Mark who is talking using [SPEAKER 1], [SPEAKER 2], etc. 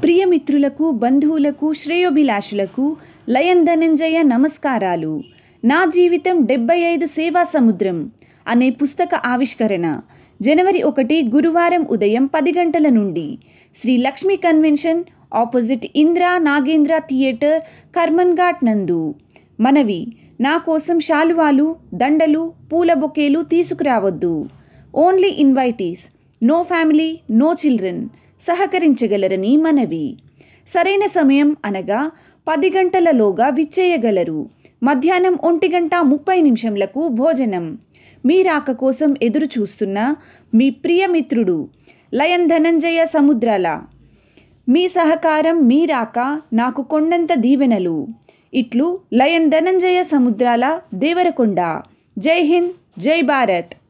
[SPEAKER 1] ప్రియమిత్రులకు బంధువులకు శ్రేయోభిలాషులకు లయన్ ధనంజయ నమస్కారాలు నా జీవితం డెబ్బై ఐదు సేవా సముద్రం అనే పుస్తక ఆవిష్కరణ జనవరి ఒకటి గురువారం ఉదయం పది గంటల నుండి Sri Lakshmi convention opposite Indira Nagendra theatre Karman Ghat నందు మనవి నా కోసం శాలువాలు దండలు పూల బొకేలు తీసుకురావద్దు only invitees no family no children సహకరించగలరని మనవి సరైన సమయం అనగా పది గంటలలోగా విచ్చేయగలరు మధ్యాహ్నం ఒంటి గంట ముప్పై నిమిషంలకు భోజనం మీ రాక కోసం ఎదురు చూస్తున్న మీ ప్రియమిత్రుడు లయన్ ధనంజయ సముద్రాల మీ సహకారం మీ రాక నాకు కొండంత దీవెనలు ఇట్లు లయన్ ధనంజయ సముద్రాల దేవరకొండ జై హింద్ జై భారత్